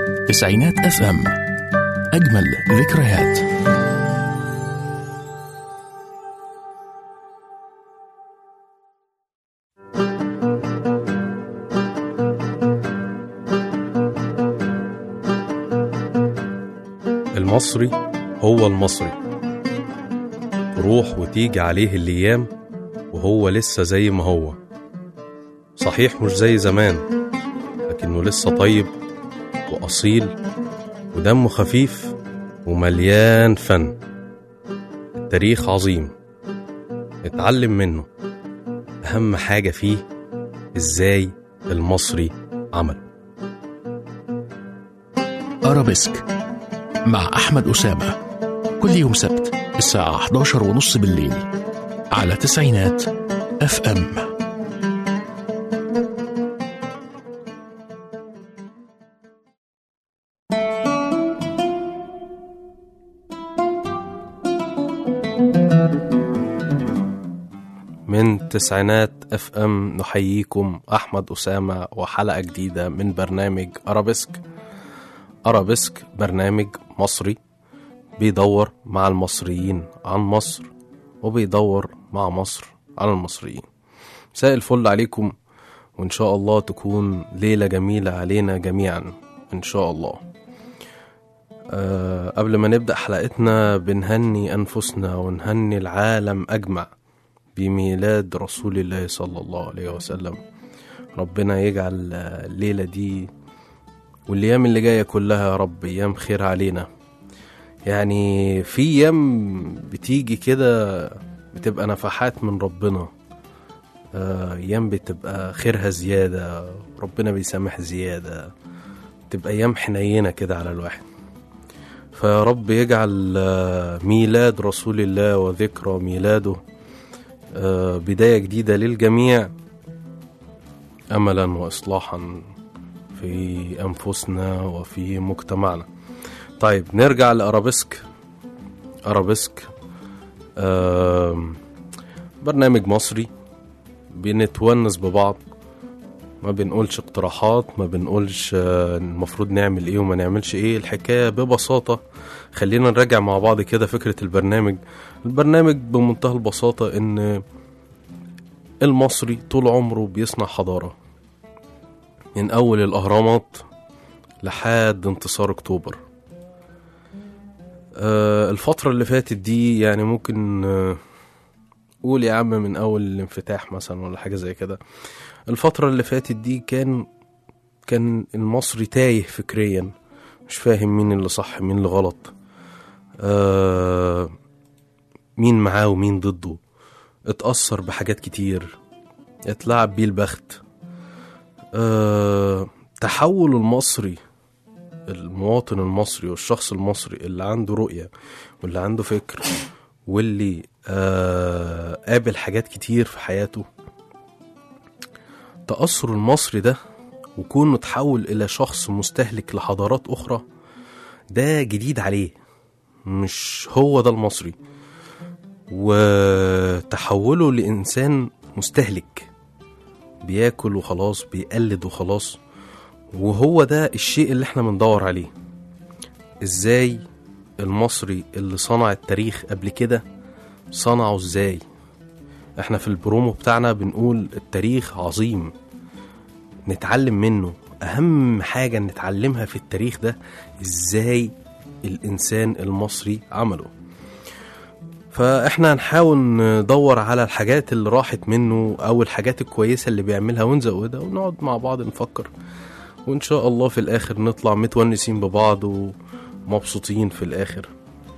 تسعينات اف ام اجمل ذكريات المصري هو المصري تروح وتيجي عليه الأيام وهو لسه زي ما هو صحيح مش زي زمان لكنه لسه طيب وأصيل ودمه خفيف ومليان فن التاريخ عظيم اتعلم منه أهم حاجة فيه إزاي المصري عمل ارابيسك مع احمد اسامه كل يوم سبت الساعه 11 ونص بالليل على تسعينات اف ام من تسعينات اف ام نحييكم احمد اسامه وحلقه جديده من برنامج ارابيسك ارابيسك برنامج مصري بيدور مع المصريين عن مصر وبيدور مع مصر عن المصريين مساء الفل عليكم وان شاء الله تكون ليله جميله علينا جميعا ان شاء الله أه قبل ما نبدا حلقتنا بنهني انفسنا ونهني العالم اجمع بميلاد رسول الله صلى الله عليه وسلم ربنا يجعل الليلة دي والأيام اللي جاية كلها يا رب أيام خير علينا يعني في أيام بتيجي كده بتبقى نفحات من ربنا آه، أيام بتبقى خيرها زيادة ربنا بيسامح زيادة تبقى أيام حنينة كده على الواحد فيا رب يجعل آه، ميلاد رسول الله وذكرى ميلاده آه، بداية جديدة للجميع أملا وإصلاحا في أنفسنا وفي مجتمعنا طيب نرجع لأرابيسك أرابيسك آم، برنامج مصري بنتونس ببعض ما بنقولش اقتراحات ما بنقولش آه، المفروض نعمل ايه وما نعملش ايه الحكاية ببساطة خلينا نراجع مع بعض كده فكرة البرنامج البرنامج بمنتهى البساطة ان المصري طول عمره بيصنع حضارة من اول الاهرامات لحد انتصار اكتوبر آه، الفترة اللي فاتت دي يعني ممكن آه، قول يا عم من اول الانفتاح مثلا ولا حاجة زي كده الفترة اللي فاتت دي كان كان المصري تايه فكريا مش فاهم مين اللي صح مين اللي غلط آه مين معاه ومين ضده اتأثر بحاجات كتير اتلعب بيه البخت آه تحول المصري المواطن المصري والشخص المصري اللي عنده رؤية واللي عنده فكر واللي آه قابل حاجات كتير في حياته تأثر المصري ده وكونه تحول إلى شخص مستهلك لحضارات أخرى ده جديد عليه مش هو ده المصري وتحوله لإنسان مستهلك بياكل وخلاص بيقلد وخلاص وهو ده الشيء اللي احنا بندور عليه ازاي المصري اللي صنع التاريخ قبل كده صنعه ازاي احنا في البرومو بتاعنا بنقول التاريخ عظيم نتعلم منه اهم حاجة نتعلمها في التاريخ ده ازاي الانسان المصري عمله فاحنا هنحاول ندور على الحاجات اللي راحت منه او الحاجات الكويسة اللي بيعملها ونزودها ونقعد مع بعض نفكر وان شاء الله في الاخر نطلع متونسين ببعض ومبسوطين في الاخر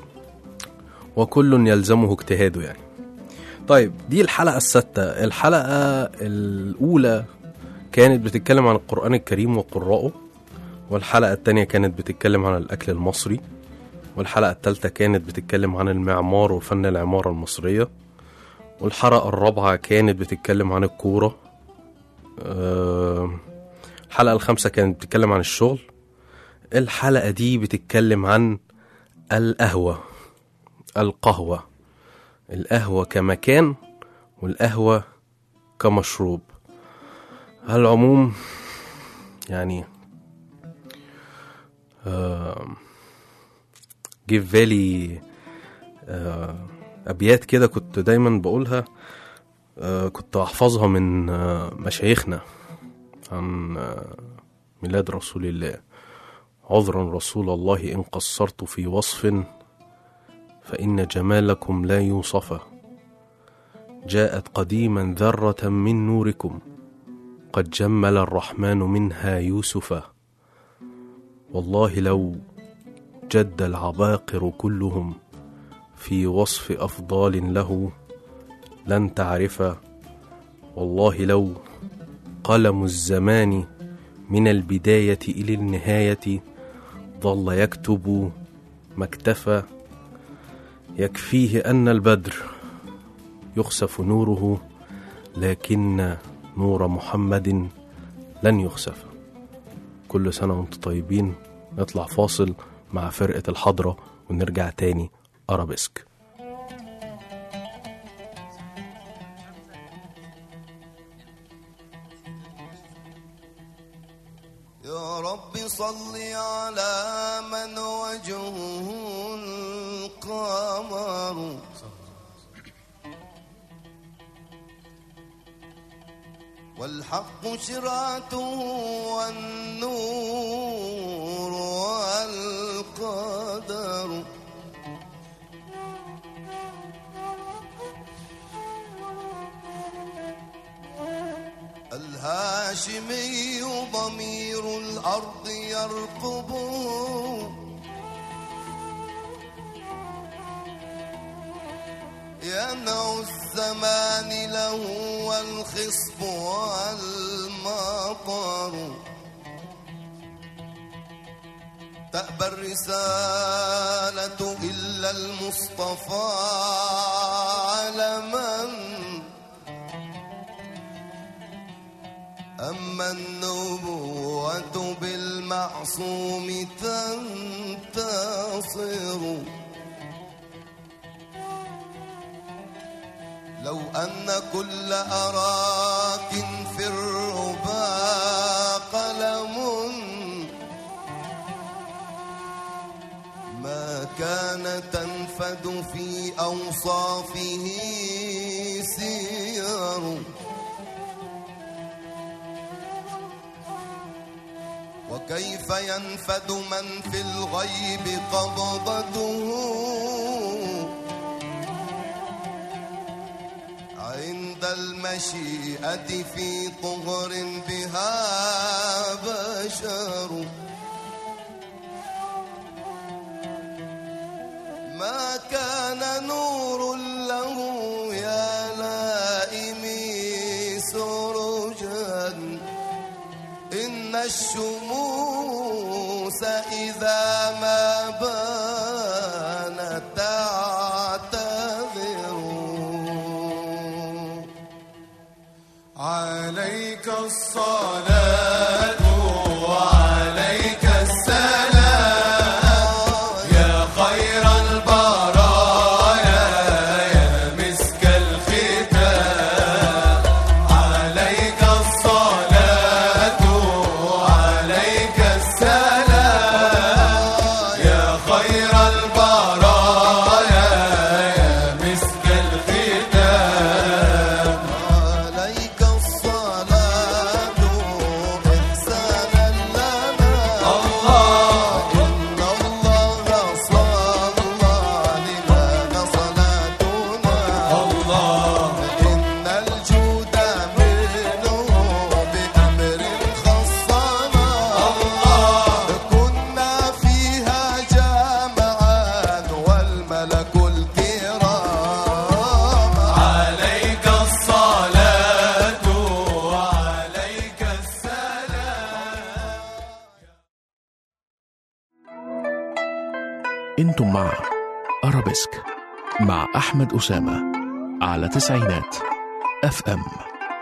وكل يلزمه اجتهاده يعني طيب دي الحلقة الستة الحلقة الأولى كانت بتتكلم عن القرآن الكريم وقراءه والحلقة التانية كانت بتتكلم عن الأكل المصري والحلقة التالتة كانت بتتكلم عن المعمار وفن العمارة المصرية والحلقة الرابعة كانت بتتكلم عن الكورة آه، الحلقة الخامسة كانت بتتكلم عن الشغل الحلقة دي بتتكلم عن القهوة القهوة القهوة كمكان والقهوة كمشروب على العموم يعني آه، جه في بالي آه، أبيات كده كنت دايما بقولها آه، كنت أحفظها من آه، مشايخنا عن آه، ميلاد رسول الله عذرا رسول الله إن قصرت في وصف فإن جمالكم لا يوصف جاءت قديما ذرة من نوركم قد جمل الرحمن منها يوسف والله لو جد العباقر كلهم في وصف أفضال له لن تعرف والله لو قلم الزمان من البداية إلى النهاية ظل يكتب ما اكتفى يكفيه أن البدر يخسف نوره لكن نور محمد لن يخسف كل سنة وانتم طيبين نطلع فاصل مع فرقة الحضرة ونرجع تاني أرابيسك يا رب صل على من وجهه القمر والحق شراته والنور والقدر الهاشمي ضمير الأرض يرقبه ينع الزمان له والخصب والمطر تأبى الرسالة إلا المصطفى على من أما النبوة بالمعصوم تنتصر لو أن كل أراك في الربا قلم ما كان تنفد في أوصافه سير وكيف ينفد من في الغيب قبضته عند المشيئة في طهر بها بشر ما كان نور له يا لائمي سرجا إن الشموس إذا ما بانت تعتذر عليك الصلاة وعليك السلام يا خير البرايا يا مسك الختام عليك الصلاة وعليك السلام يا خير البرايا يا مسك الختام عليك الصلاة إحسانا لنا الله إن الله صلى لمن صلاتنا الله إن الجود منه بأمر خصنا الله كنا فيها جمعا والملك الكرام عليك الصلاة وعليك السلام انتم مع أرابيسك مع أحمد أسامة على تسعينات اف ام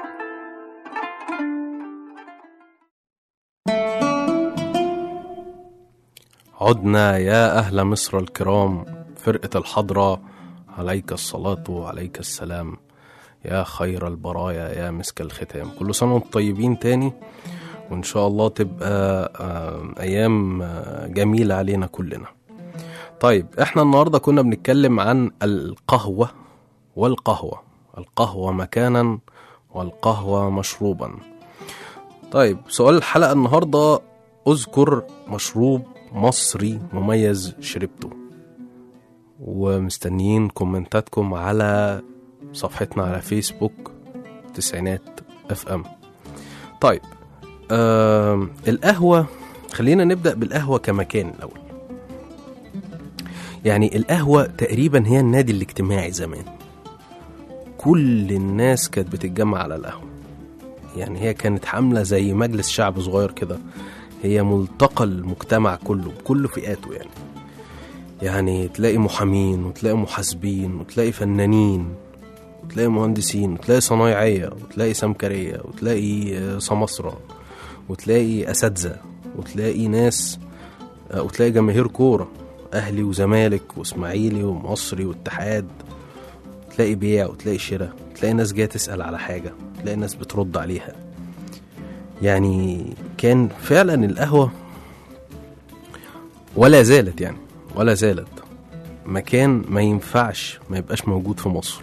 عدنا يا أهل مصر الكرام فرقة الحضرة عليك الصلاة وعليك السلام يا خير البرايا يا مسك الختام كل سنة وانتم طيبين تاني وإن شاء الله تبقى آه، أيام آه، جميلة علينا كلنا طيب احنا النهاردة كنا بنتكلم عن القهوة والقهوة القهوة مكانا والقهوة مشروبا طيب سؤال الحلقة النهاردة اذكر مشروب مصري مميز شربته ومستنيين كومنتاتكم على صفحتنا على فيسبوك تسعينات اف ام طيب آم، القهوة خلينا نبدأ بالقهوة كمكان الأول يعني القهوة تقريبا هي النادي الاجتماعي زمان كل الناس كانت بتتجمع على القهوة يعني هي كانت حاملة زي مجلس شعب صغير كده هي ملتقى المجتمع كله بكل فئاته يعني يعني تلاقي محامين وتلاقي محاسبين وتلاقي فنانين وتلاقي مهندسين وتلاقي صنايعية وتلاقي سمكرية وتلاقي آه، سمسرة وتلاقي أساتذة وتلاقي ناس آه، وتلاقي جماهير كورة أهلي وزمالك وإسماعيلي ومصري واتحاد تلاقي بيع وتلاقي شراء تلاقي ناس جاية تسأل على حاجة تلاقي ناس بترد عليها يعني كان فعلا القهوة ولا زالت يعني ولا زالت مكان ما ينفعش ما يبقاش موجود في مصر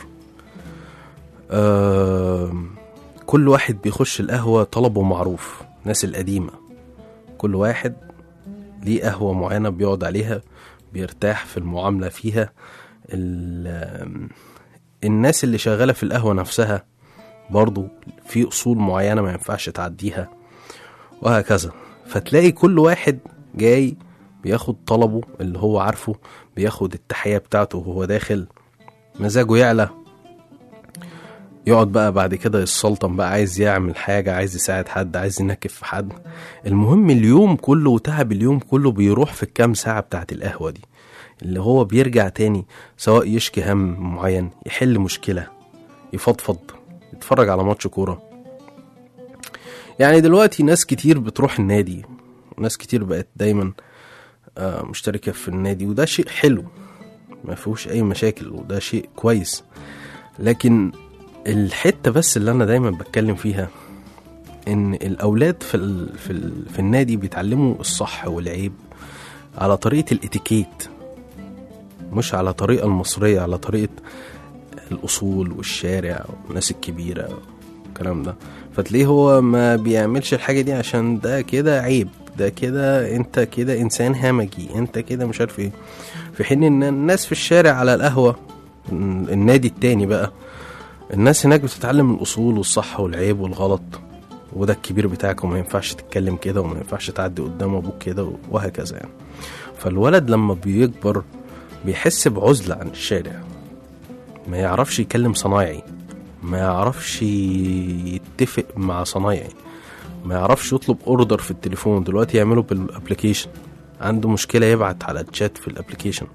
آم، كل واحد بيخش القهوة طلبه معروف الناس القديمة كل واحد ليه قهوة معينة بيقعد عليها بيرتاح في المعاملة فيها ال- الناس اللي شغالة في القهوة نفسها برضو في أصول معينة ما ينفعش تعديها وهكذا فتلاقي كل واحد جاي بياخد طلبه اللي هو عارفه بياخد التحية بتاعته وهو داخل مزاجه يعلى يقعد بقى بعد كده يسلطن بقى عايز يعمل حاجة عايز يساعد حد عايز ينكف في حد المهم اليوم كله وتعب اليوم كله بيروح في الكام ساعة بتاعت القهوة دي اللي هو بيرجع تاني سواء يشكي هم معين يحل مشكلة يفضفض يتفرج على ماتش كورة يعني دلوقتي ناس كتير بتروح النادي وناس كتير بقت دايما آه، مشتركة في النادي وده شيء حلو ما فيهوش أي مشاكل وده شيء كويس لكن الحتة بس اللي أنا دايما بتكلم فيها إن الأولاد في ال في, ال في النادي بيتعلموا الصح والعيب على طريقة الاتيكيت مش على طريقة المصرية على طريقة الأصول والشارع والناس الكبيرة والكلام ده فتلاقيه هو ما بيعملش الحاجة دي عشان ده كده عيب ده كده انت كده انسان همجي انت كده مش عارف ايه في حين ان الناس في الشارع على القهوة النادي التاني بقى الناس هناك بتتعلم الأصول والصح والعيب والغلط وده الكبير بتاعك وما ينفعش تتكلم كده وما ينفعش تعدي قدام أبوك كده وهكذا يعني فالولد لما بيكبر بيحس بعزلة عن الشارع ما يعرفش يكلم صنايعي ما يعرفش يتفق مع صنايعي ما يعرفش يطلب اوردر في التليفون دلوقتي يعمله بالابلكيشن عنده مشكلة يبعت على الشات في الابلكيشن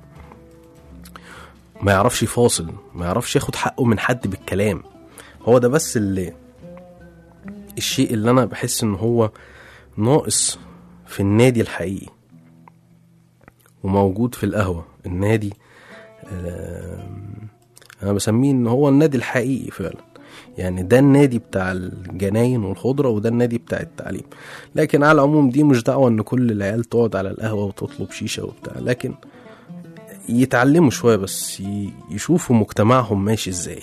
ما يعرفش يفاصل ما يعرفش ياخد حقه من حد بالكلام هو ده بس اللي الشيء اللي انا بحس ان هو ناقص في النادي الحقيقي وموجود في القهوة النادي آم، انا بسميه ان هو النادي الحقيقي فعلا يعني ده النادي بتاع الجناين والخضرة وده النادي بتاع التعليم لكن على العموم دي مش دعوة ان كل العيال تقعد على القهوة وتطلب شيشة وبتاع لكن يتعلموا شوية بس ي- يشوفوا مجتمعهم ماشي ازاي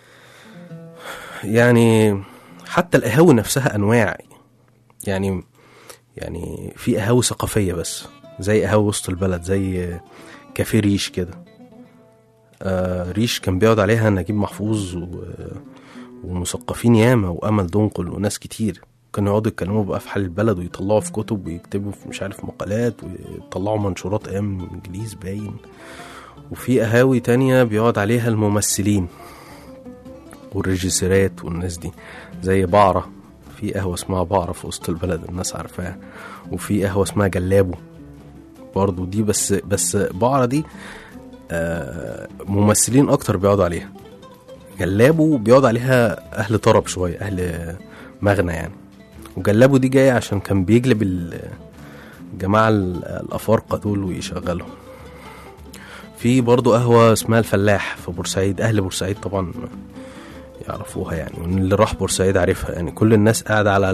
يعني حتى القهاوي نفسها انواع يعني يعني في قهاوي ثقافية بس زي قهاوي وسط البلد زي كافيه ريش كده آه ريش كان بيقعد عليها نجيب محفوظ و... ومثقفين ياما وامل دنقل وناس كتير كانوا يقعدوا يتكلموا بقى في حال البلد ويطلعوا في كتب ويكتبوا في مش عارف مقالات ويطلعوا منشورات ايام انجليز باين وفي قهاوي تانية بيقعد عليها الممثلين والريجيسيرات والناس دي زي بعرة في قهوة اسمها بعرة في وسط البلد الناس عارفاها وفي قهوة اسمها جلابو برضو دي بس بس بعرة دي آه، ممثلين اكتر بيقعدوا عليها جلابو بيقعد عليها اهل طرب شويه اهل مغنى يعني وجلابو دي جايه عشان كان بيجلب ال- الجماعه ال- الافارقه دول ويشغلهم في برضو قهوه اسمها الفلاح في بورسعيد اهل بورسعيد طبعا يعرفوها يعني واللي راح بورسعيد عارفها يعني كل الناس قاعده على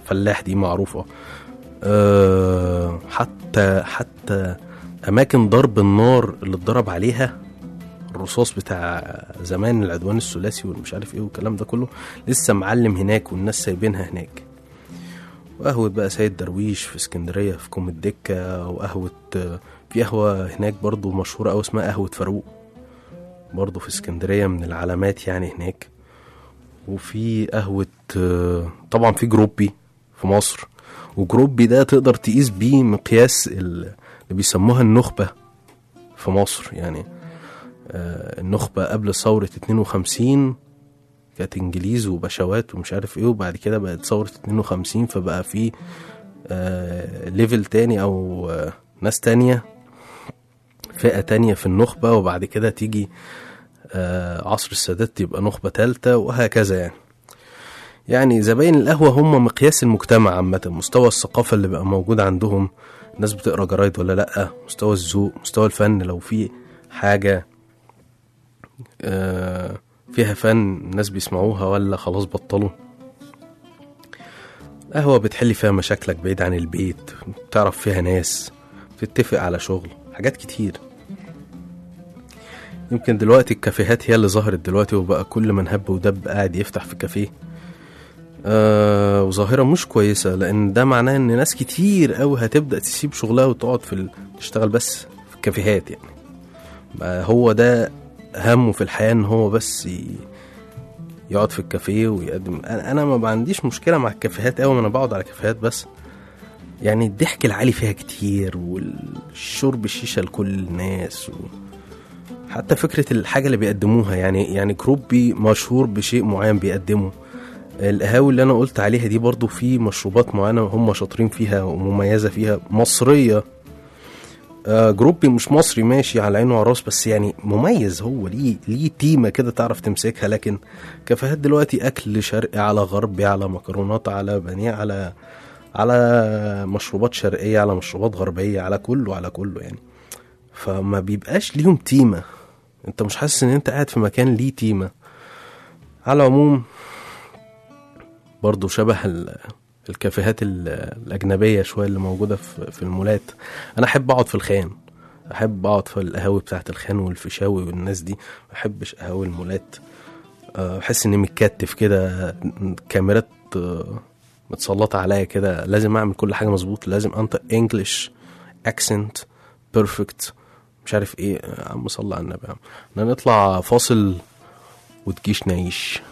فلاح دي معروفة أه حتى حتى أماكن ضرب النار اللي اتضرب عليها الرصاص بتاع زمان العدوان الثلاثي والمش عارف ايه والكلام ده كله لسه معلم هناك والناس سايبينها هناك وقهوة بقى سيد درويش في اسكندرية في كوم الدكة وقهوة في قهوة هناك برضو مشهورة أوي اسمها قهوة فاروق برضو في اسكندرية من العلامات يعني هناك وفي قهوة طبعا في جروبي في مصر وجروبي ده تقدر تقيس بيه مقياس ال- اللي بيسموها النخبة في مصر يعني آه، النخبة قبل ثورة 52 كانت انجليز وبشوات ومش عارف ايه وبعد كده بقت ثورة 52 فبقى في آه ليفل تاني او آه ناس تانية فئة تانية في النخبة وبعد كده تيجي آه عصر السادات يبقى نخبة تالتة وهكذا يعني يعني زباين القهوة هم مقياس المجتمع عامة مستوى الثقافة اللي بقى موجود عندهم الناس بتقرا جرايد ولا لأ مستوى الذوق مستوى الفن لو في حاجة آه، فيها فن الناس بيسمعوها ولا خلاص بطلوا قهوة بتحل فيها مشاكلك بعيد عن البيت تعرف فيها ناس تتفق على شغل حاجات كتير يمكن دلوقتي الكافيهات هي اللي ظهرت دلوقتي وبقى كل من هب ودب قاعد يفتح في كافيه آه وظاهرة مش كويسة لأن ده معناه إن ناس كتير أوي هتبدأ تسيب شغلها وتقعد في ال... تشتغل بس في الكافيهات يعني بقى هو ده همه في الحياة إن هو بس ي... يقعد في الكافيه ويقدم أنا أنا ما عنديش مشكلة مع الكافيهات أوي أنا بقعد على كافيهات بس يعني الضحك العالي فيها كتير والشرب الشيشة لكل الناس و... حتى فكرة الحاجة اللي بيقدموها يعني يعني كروبي مشهور بشيء معين بيقدمه القهاوي اللي انا قلت عليها دي برضو في مشروبات معينة هم شاطرين فيها ومميزة فيها مصرية آه جروبي مش مصري ماشي على عينه وعلى راس بس يعني مميز هو ليه ليه تيمة كده تعرف تمسكها لكن كافيهات دلوقتي اكل شرقي على غربي على مكرونات على بانيه على على مشروبات شرقية على مشروبات غربية على كله على كله يعني فما بيبقاش ليهم تيمة انت مش حاسس ان انت قاعد في مكان ليه تيمة على العموم برضو شبه ال- الكافيهات ال- الأجنبية شوية اللي موجودة في في المولات أنا أحب أقعد في الخان أحب أقعد في القهاوي بتاعة الخان والفيشاوي والناس دي ما أحبش قهاوي المولات أه، بحس إني متكتف كده كاميرات أه، متسلطة عليا كده لازم أعمل كل حاجة مظبوط لازم أنطق إنجلش أكسنت بيرفكت مش عارف إيه يا عم صلى على النبي يا عم احنا نطلع فاصل وتجيش نعيش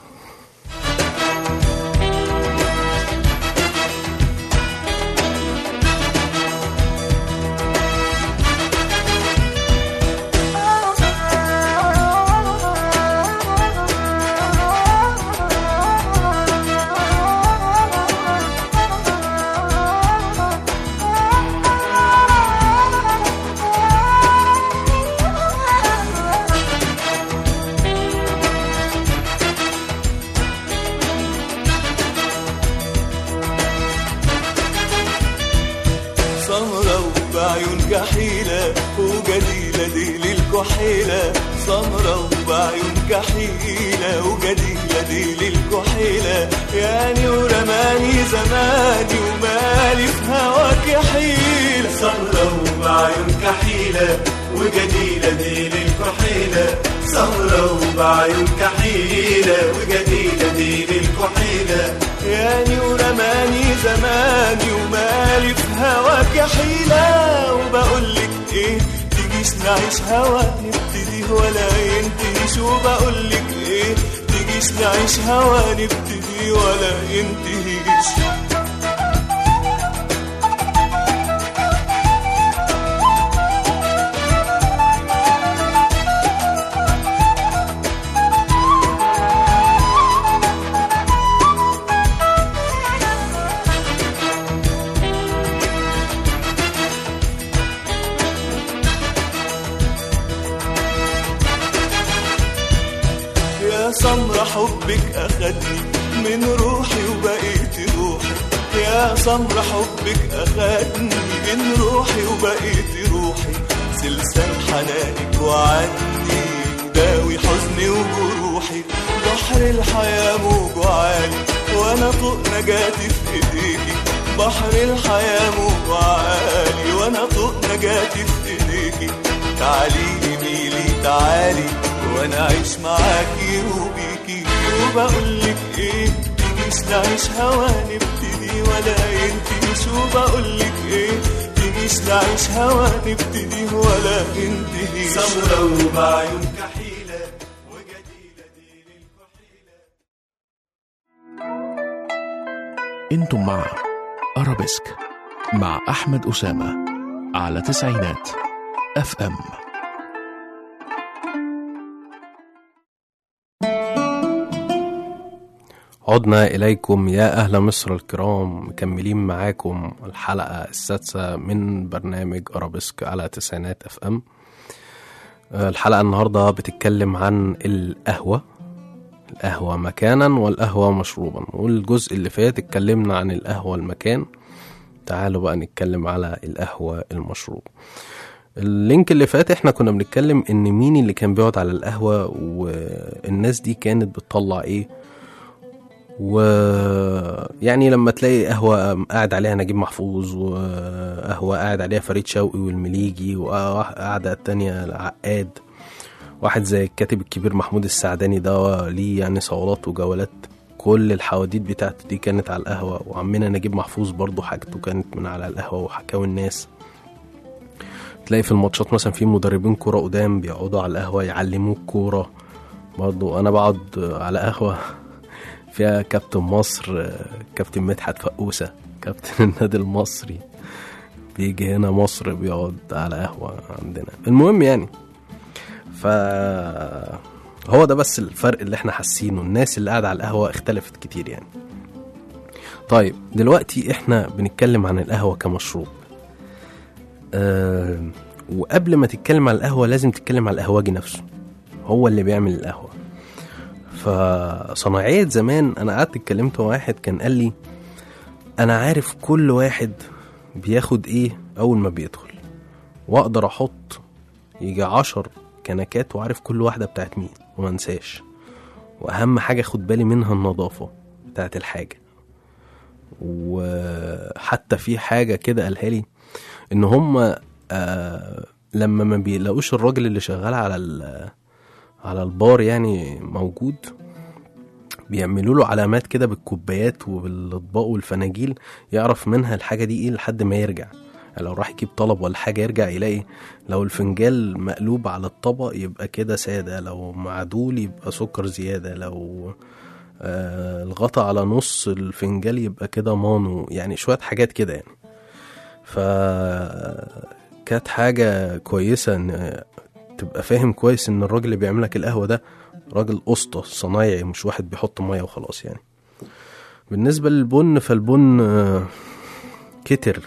سمرة وبعيون كحيلة وجديلة دي للكحيلة سمرة وبعيون كحيلة وجديلة دي للكحيلة يعني ورماني زماني ومالي في هواك حيلة سمرة وبعيون كحيلة وجديلة دي للكحيلة سمرة وبعيون كحيلة وجديلة دي للكحيلة يعني ورماني زماني ومالي في هواك حيلة وبقولك ايه تجيش نعيش هوا نبتدي ولا ينتهيش وبقولك ايه تجيش نعيش هوا نبتدي ولا ينتهيش يا سمرة حبك أخدني من روحي وبقيت روحي يا سمرة حبك أخدني من روحي وبقيت روحي سلسال حنانك وعني داوي حزني وجروحي بحر الحياة موجه عالي وأنا طوق نجاتي في إيديكي بحر الحياة موج عالي وانا طوق نجاتي في ايديكي تعالي ميلي تعالي وانا اعيش معاكي وبيكي وبقولك ايه تجيش نعيش هوا نبتدي ولا ينتهيش وبقولك ايه تجيش نعيش هوا نبتدي ولا ينتهيش سمرة وبعيون كحيلة وجديدة دي للكحيلة انتم مع ارابيسك مع احمد اسامه على تسعينات اف ام عدنا إليكم يا أهل مصر الكرام مكملين معاكم الحلقة السادسة من برنامج أرابيسك على تسعينات اف ام الحلقة النهاردة بتتكلم عن القهوة القهوة مكانا والقهوة مشروبا والجزء اللي فات اتكلمنا عن القهوة المكان تعالوا بقى نتكلم على القهوة المشروب اللينك اللي فات احنا كنا بنتكلم ان مين اللي كان بيقعد على القهوة والناس دي كانت بتطلع ايه ويعني لما تلاقي قهوة قاعد عليها نجيب محفوظ وقهوة قاعد عليها فريد شوقي والمليجي وقاعدة التانية العقاد واحد زي الكاتب الكبير محمود السعداني ده ليه يعني صولات وجولات كل الحواديت بتاعته دي كانت على القهوة وعمنا نجيب محفوظ برضه حاجته كانت من على القهوة وحكاوي الناس تلاقي في الماتشات مثلا في مدربين كورة قدام بيقعدوا على القهوة يعلموك كورة برضه أنا بقعد على قهوة فيها كابتن مصر كابتن مدحت فقوسة كابتن النادي المصري بيجي هنا مصر بيقعد على قهوة عندنا المهم يعني ف هو ده بس الفرق اللي احنا حاسينه الناس اللي قاعدة على القهوة اختلفت كتير يعني طيب دلوقتي احنا بنتكلم عن القهوة كمشروب أه وقبل ما تتكلم على القهوة لازم تتكلم على القهوجي نفسه هو اللي بيعمل القهوة فصناعية زمان أنا قعدت اتكلمت مع واحد كان قال لي أنا عارف كل واحد بياخد إيه أول ما بيدخل وأقدر أحط يجي عشر كنكات وعارف كل واحدة بتاعت مين ومنساش وأهم حاجة أخد بالي منها النظافة بتاعت الحاجة وحتى في حاجة كده قالها لي إن هما آه لما ما بيلاقوش الراجل اللي شغال على ال على البار يعني موجود بيعملوا له علامات كده بالكوبايات وبالاطباق والفناجيل يعرف منها الحاجه دي ايه لحد ما يرجع يعني لو راح يجيب طلب ولا حاجه يرجع يلاقي لو الفنجال مقلوب على الطبق يبقى كده ساده لو معدول يبقى سكر زياده لو آه الغطا على نص الفنجال يبقى كده مانو يعني شويه حاجات كده يعني ف كانت حاجه كويسه ان تبقى فاهم كويس ان الراجل اللي بيعملك القهوه ده راجل قسطة صنايعي مش واحد بيحط ميه وخلاص يعني بالنسبة للبن فالبن آه، كتر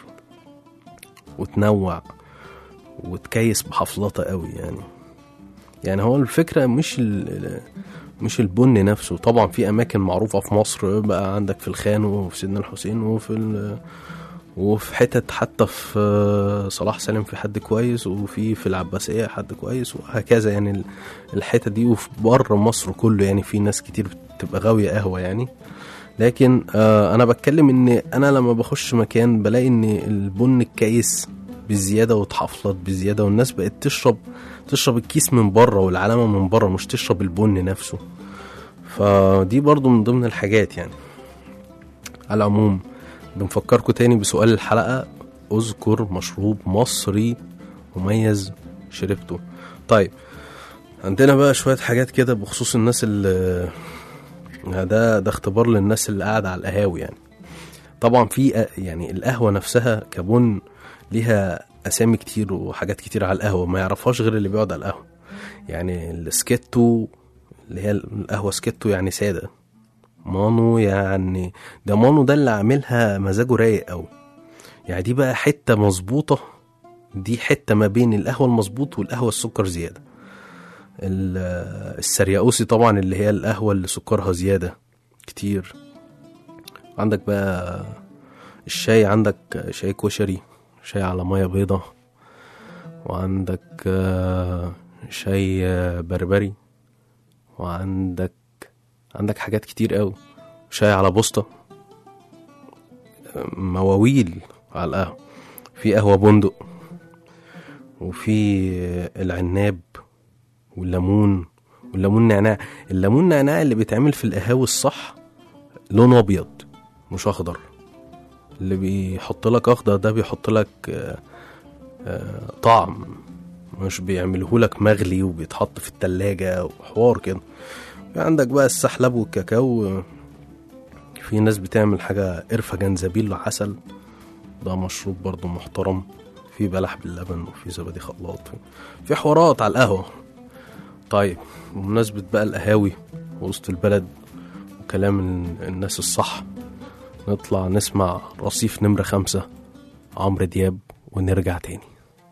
وتنوع وتكيس بحفلطة قوي يعني يعني هو الفكرة مش ال مش البن نفسه طبعا في أماكن معروفة في مصر بقى عندك في الخان وفي سيدنا الحسين وفي ال وفي حتت حتى في آه، صلاح سالم في حد كويس وفي في العباسية حد كويس وهكذا يعني ال- الحتت دي وفي بره مصر كله يعني في ناس كتير بتبقى غاوية قهوة يعني لكن آه انا بتكلم ان انا لما بخش مكان بلاقي ان البن الكيس بزياده واتحفلت بزياده والناس بقت تشرب تشرب الكيس من بره والعلامه من بره مش تشرب البن نفسه فدي برضو من ضمن الحاجات يعني على العموم بنفكركم تاني بسؤال الحلقه اذكر مشروب مصري مميز شربته طيب عندنا بقى شويه حاجات كده بخصوص الناس اللي ده ده اختبار للناس اللي قاعدة على القهاوي يعني طبعا في أ- يعني القهوة نفسها كبن ليها أسامي كتير وحاجات كتير على القهوة ما يعرفهاش غير اللي بيقعد على القهوة يعني السكيتو اللي هي القهوة سكيتو يعني سادة مانو يعني ده مانو ده اللي عاملها مزاجه رايق قوي يعني دي بقى حتة مظبوطة دي حتة ما بين القهوة المظبوط والقهوة السكر زيادة ال- السرياوسي طبعا اللي هي القهوة اللي سكرها زيادة كتير عندك بقى الشاي عندك شاي كشري شاي على مية بيضة وعندك آه، شاي آه، بربري وعندك عندك حاجات كتير قوي شاي على بوسطة مواويل على القهوة في قهوة بندق وفي العناب والليمون والليمون نعناع الليمون نعناع اللي بيتعمل في القهاوي الصح لونه ابيض مش اخضر اللي بيحط لك اخضر ده بيحط لك آه، آه، طعم مش بيعمله لك مغلي وبيتحط في التلاجة وحوار كده في عندك بقى السحلب والكاكاو في ناس بتعمل حاجة قرفة جنزبيل وعسل ده مشروب برضو محترم في بلح باللبن وفي زبادي خلاط في حوارات على القهوة طيب بمناسبة بقى القهاوي وسط البلد وكلام ال- الناس الصح نطلع نسمع رصيف نمرة خمسة عمرو دياب ونرجع تاني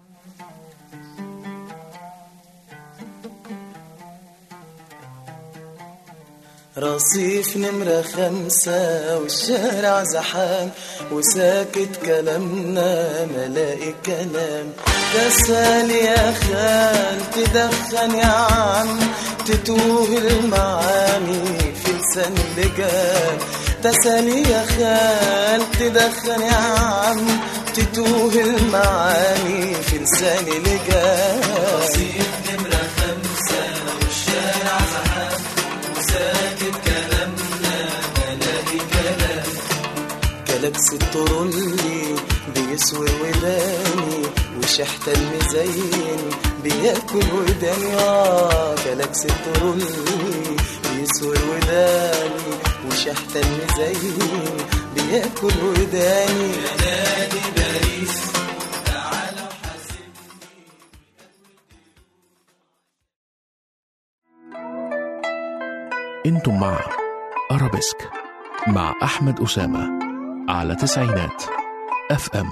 رصيف نمرة خمسة والشارع زحام وساكت كلامنا ملاقي كلام تسال يا خال تدخن يا عم تتوه المعاني في لسان اللجان تسال يا خال تدخن يا عم تتوه المعاني في لسان اللجان رصيف نمرة خمسة والشارع زحام وساكت كلامنا ملاقي كلام كلاكس الترولي بيسوي وداني وشحت المزين بياكل وداني اه كلاكس الترولي بيسوي وداني وشحت المزين بياكل وداني يا نادي باريس انتم مع ارابيسك مع احمد اسامه على تسعينات اف ام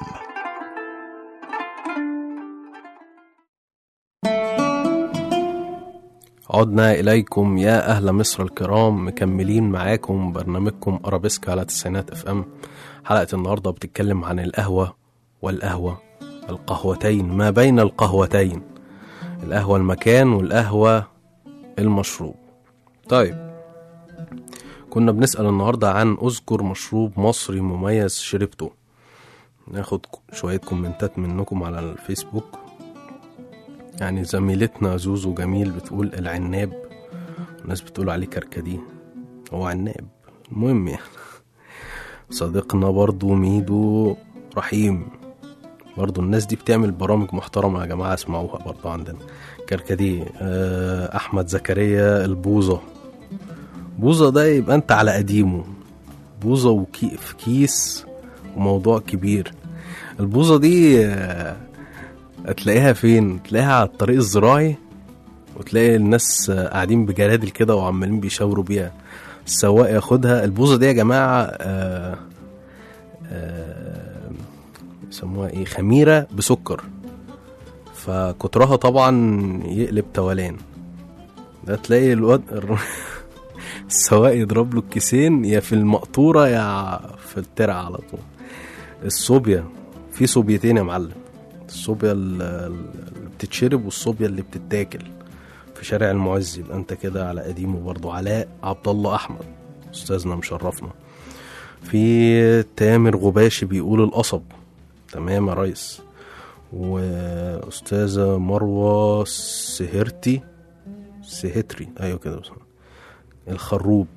عدنا إليكم يا أهل مصر الكرام مكملين معاكم برنامجكم أرابيسك على تسعينات اف ام حلقة النهاردة بتتكلم عن القهوة والقهوة القهوتين ما بين القهوتين القهوة المكان والقهوة المشروب طيب كنا بنسأل النهاردة عن أذكر مشروب مصري مميز شربته ناخد شوية كومنتات منكم على الفيسبوك يعني زميلتنا زوزو جميل بتقول العناب الناس بتقول عليه كركديه هو عناب المهم يعني صديقنا برضو ميدو رحيم برضو الناس دي بتعمل برامج محترمة يا جماعة اسمعوها برضو عندنا كركديه آه، أحمد زكريا البوظة بوظة ده يبقى أنت على قديمه بوظة وكي في كيس وموضوع كبير البوظة دي آه، هتلاقيها فين تلاقيها على الطريق الزراعي وتلاقي الناس آه، قاعدين بجرادل كده وعمالين بيشاوروا بيها السواق ياخدها البوظه دي يا جماعه آه آه يسموها ايه خميره بسكر فكترها طبعا يقلب توالان ده تلاقي الواد الر- السواق يضرب له الكيسين يا في المقطوره يا في الترع على طول الصوبيا في صوبيتين يا معلم الصوبيا ال- ال- اللي بتتشرب والصوبيا اللي بتتاكل في شارع المعز يبقى انت كده على قديمه برضو علاء عبد الله احمد استاذنا مشرفنا في تامر غباشي بيقول القصب تمام يا ريس واستاذه مروه سهرتي سهتري ايوه كده بس. الخروب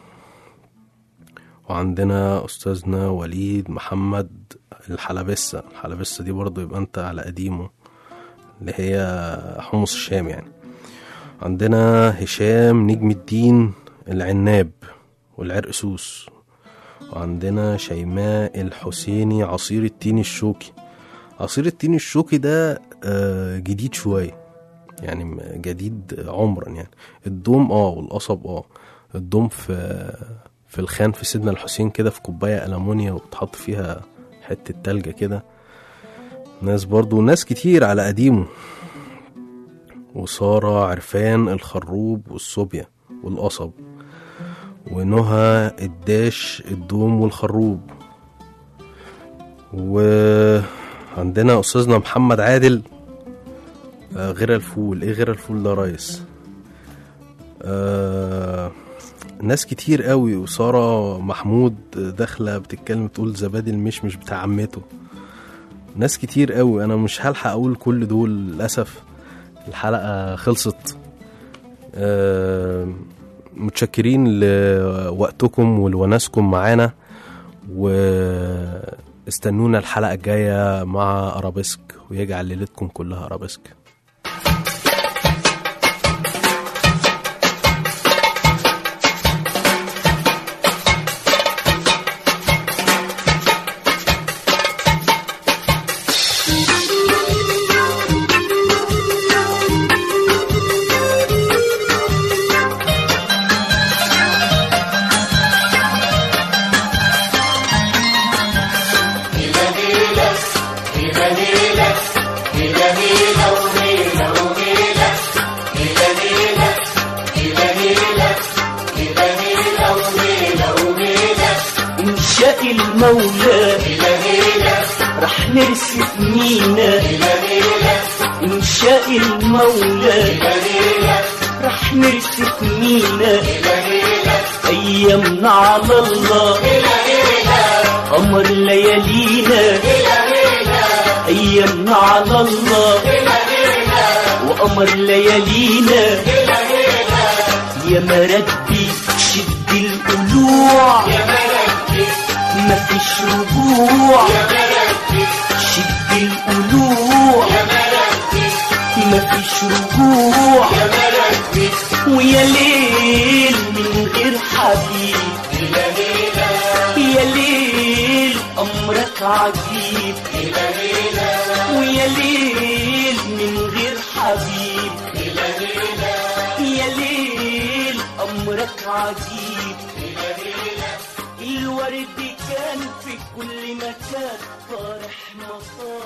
وعندنا استاذنا وليد محمد الحلبسه الحلبسه دي برضو يبقى انت على قديمه اللي هي حمص الشام يعني عندنا هشام نجم الدين العناب والعرق سوس وعندنا شيماء الحسيني عصير التين الشوكي عصير التين الشوكي ده آه، جديد شوية يعني م- جديد عمرا يعني الدوم اه والقصب اه الدوم في في الخان في سيدنا الحسين كده في كوباية ألمونيا وبتحط فيها حتة تلجة كده ناس برضو ناس كتير على قديمه وسارة عرفان الخروب والصوبيا والقصب ونهى الداش الدوم والخروب وعندنا أستاذنا محمد عادل آه، غير الفول ايه غير الفول ده يا ريس آه ناس كتير قوي وسارة محمود داخلة بتتكلم تقول زبادي المشمش بتاع عمته ناس كتير قوي انا مش هلحق اقول كل دول للاسف الحلقة خلصت آه، متشكرين لوقتكم ولوناسكم معانا واستنونا الحلقة الجاية مع أرابيسك ويجعل ليلتكم كلها أرابيسك إن شاء المولى رح نرسم مينا إن شاء المولى رح نرسم مينا أيامنا على الله قمر ليالينا أيامنا على الله وقمر ليالينا يا مربي شد القلوع ما فيش رجوع شد القلوع ما فيش رجوع ويا ليل من غير حبيب يا ليل أمرك عجيب ويا ليل من غير حبيب يا ليل أمرك عجيب الورد كان في كل مكان طارح مطار